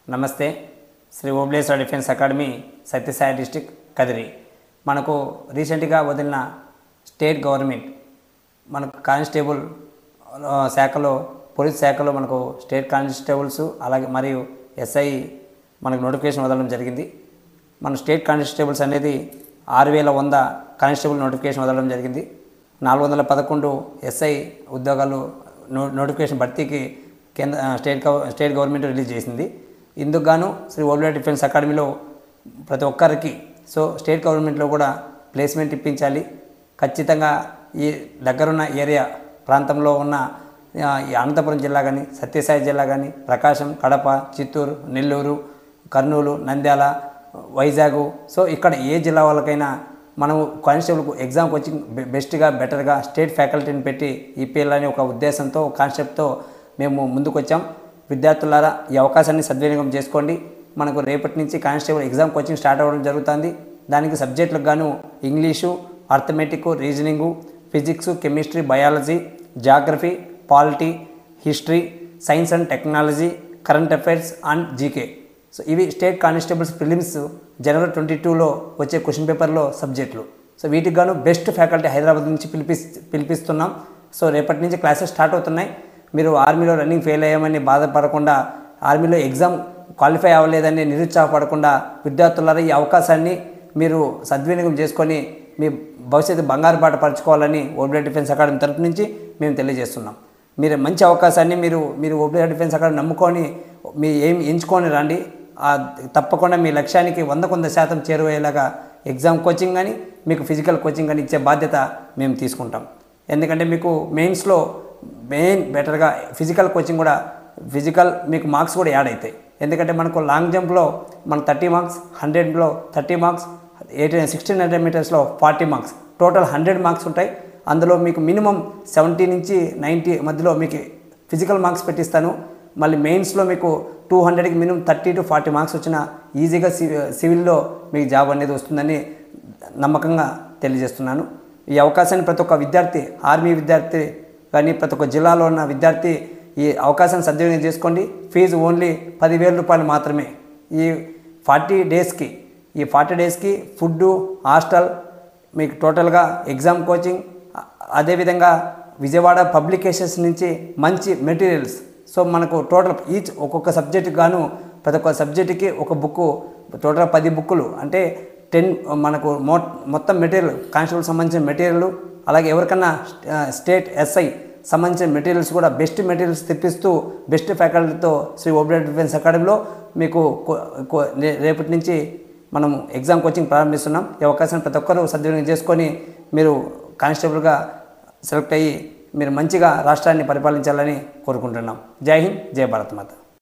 నమస్తే Shri Obleshwara defence academy Sathya Sai district Kadiri మనకు రీసెంట్గా వదిలిన స్టేట్ గవర్నమెంట్ మనకు కానిస్టేబుల్ ఆ, శాఖలో పోలీస్ శాఖలో మనకు స్టేట్ కానిస్టేబుల్స్ అలాగే మరియు ఎస్ఐ మనకు నోటిఫికేషన్ వదలడం జరిగింది మన స్టేట్ కానిస్టేబుల్స్ అనేది ఆరు వేల వంద కానిస్టేబుల్ నోటిఫికేషన్ వదలడం జరిగింది నాలుగు వందల పదకొండు ఎస్ఐ ఉద్యోగాలు నో నోటిఫికేషన్ భర్తీకి కేంద్ర ఆ, స్టేట్ గవ స్టేట్ గవర్నమెంట్ రిలీజ్ చేసింది ఇందుకు గాను శ్రీ ఓబ్లా డిఫెన్స్ అకాడమీలో ప్రతి ఒక్కరికి సో స్టేట్ గవర్నమెంట్లో కూడా ప్లేస్మెంట్ ఇప్పించాలి ఖచ్చితంగా ఈ దగ్గరున్న ఏరియా ప్రాంతంలో ఉన్న ఆ, ఈ అనంతపురం జిల్లా కానీ సత్యసాయి జిల్లా కానీ ప్రకాశం కడప చిత్తూరు నెల్లూరు కర్నూలు నంద్యాల వైజాగ్ సో ఇక్కడ ఏ జిల్లా వాళ్ళకైనా మనం కానిస్టేబుల్ ఎగ్జామ్ కోచింగ్ బె- బెస్ట్గా బెటర్గా స్టేట్ ఫ్యాకల్టీని పెట్టి ఇప్పించాలని ఒక ఉద్దేశంతో కాన్సెప్ట్తో మేము ముందుకు వచ్చాం విద్యార్థులారా ఈ అవకాశాన్ని సద్వినియోగం చేసుకోండి మనకు రేపటి నుంచి కానిస్టేబుల్ ఎగ్జామ్ కోచింగ్ స్టార్ట్ అవ్వడం జరుగుతుంది దానికి సబ్జెక్టులకు గాను English arithmetic reasoning physics chemistry biology geography polity history science and technology current affairs and GK so ఇవి స్టేట్ కానిస్టేబుల్స్ ప్రిలిమ్స్ జనవరి ట్వంటీ టూలో వచ్చే క్వశ్చన్ పేపర్లో సబ్జెక్టులు సో వీటికి గాను బెస్ట్ ఫ్యాకల్టీ హైదరాబాద్ నుంచి పిలిపి పిలిపిస్తున్నాం సో రేపటి నుంచి క్లాసెస్ స్టార్ట్ అవుతున్నాయి మీరు ఆర్మీలో రన్నింగ్ ఫెయిల్ అయ్యామని బాధపడకుండా ఆర్మీలో ఎగ్జామ్ క్వాలిఫై అవ్వలేదని నిరుత్సాహపడకుండా విద్యార్థులారా ఈ అవకాశాన్ని మీరు సద్వినియోగం చేసుకొని మీ భవిష్యత్తు బంగారు బాట పరచుకోవాలని ఓబ్లే డిఫెన్స్ అకాడమీ తరపు నుంచి మేము తెలియజేస్తున్నాం మీరు మంచి అవకాశాన్ని మీరు మీరు ఓబ్లే డిఫెన్స్ అకాడమీ నమ్ముకొని మీ ఏం ఎంచుకొని రండి ఆ తప్పకుండా మీ లక్ష్యానికి వంద కొంత శాతం చేరువయ్యేలాగా ఎగ్జామ్ కోచింగ్ కానీ మీకు ఫిజికల్ కోచింగ్ కానీ ఇచ్చే బాధ్యత మేము తీసుకుంటాం ఎందుకంటే మీకు మెయిన్స్లో మెయిన్ బెటర్గా ఫిజికల్ కోచింగ్ కూడా ఫిజికల్ మీకు మార్క్స్ కూడా యాడ్ అవుతాయి ఎందుకంటే మనకు లాంగ్ జంప్లో మన థర్టీ మార్క్స్ హండ్రెడ్లో thirty marks eighteen sixteen hundred మీటర్స్లో forty marks total hundred marks ఉంటాయి అందులో మీకు మినిమం సెవెంటీ నుంచి నైంటీ మధ్యలో మీకు ఫిజికల్ మార్క్స్ పెట్టిస్తాను మళ్ళీ మెయిన్స్లో మీకు టూ హండ్రెడ్కి minimum thirty to forty marks వచ్చిన ఈజీగా సివి సివిల్లో మీకు జాబ్ అనేది వస్తుందని నమ్మకంగా తెలియజేస్తున్నాను ఈ అవకాశాన్ని ప్రతి ఒక్క విద్యార్థి ఆర్మీ విద్యార్థి కానీ ప్రతి ఒక్క జిల్లాలో ఉన్న విద్యార్థి ఈ అవకాశాన్ని సద్వినియోగం చేసుకోండి ఫీజు ఓన్లీ పదివేల రూపాయలు మాత్రమే ఈ ఫార్టీ డేస్కి ఈ ఫార్టీ డేస్కి ఫుడ్డు హాస్టల్ మీకు టోటల్గా ఎగ్జామ్ కోచింగ్ అ- అదేవిధంగా విజయవాడ పబ్లికేషన్స్ నుంచి మంచి మెటీరియల్స్ సో మనకు టోటల్ ఈచ్ ఒక్కొక్క సబ్జెక్టుకి గాను ప్రతి ఒక్క సబ్జెక్టుకి ఒక బుక్ టోటల్ పది బుక్కులు అంటే టెన్ మనకు మో మొత్తం మెటీరియల్ కానిస్టేబుల్ సంబంధించిన మెటీరియల్ అలాగే ఎవరికన్నా ఆ, స్టేట్ ఎస్ఐ సంబంధించిన మెటీరియల్స్ కూడా బెస్ట్ మెటీరియల్స్ తెప్పిస్తూ బెస్ట్ ఫ్యాకల్టీతో శ్రీ ఓబ్రేట్ డిఫెన్స్ అకాడమీలో మీకు కో- కో- రే- రేపటి నుంచి మనం ఎగ్జామ్ కోచింగ్ ప్రారంభిస్తున్నాం ఈ అవకాశాన్ని ప్రతి ఒక్కరూ సద్వినియోగం చేసుకొని మీరు కానిస్టేబుల్గా సెలెక్ట్ అయ్యి మీరు మంచిగా రాష్ట్రాన్ని పరిపాలించాలని కోరుకుంటున్నాం జై హింద్ జై భారత్ మాత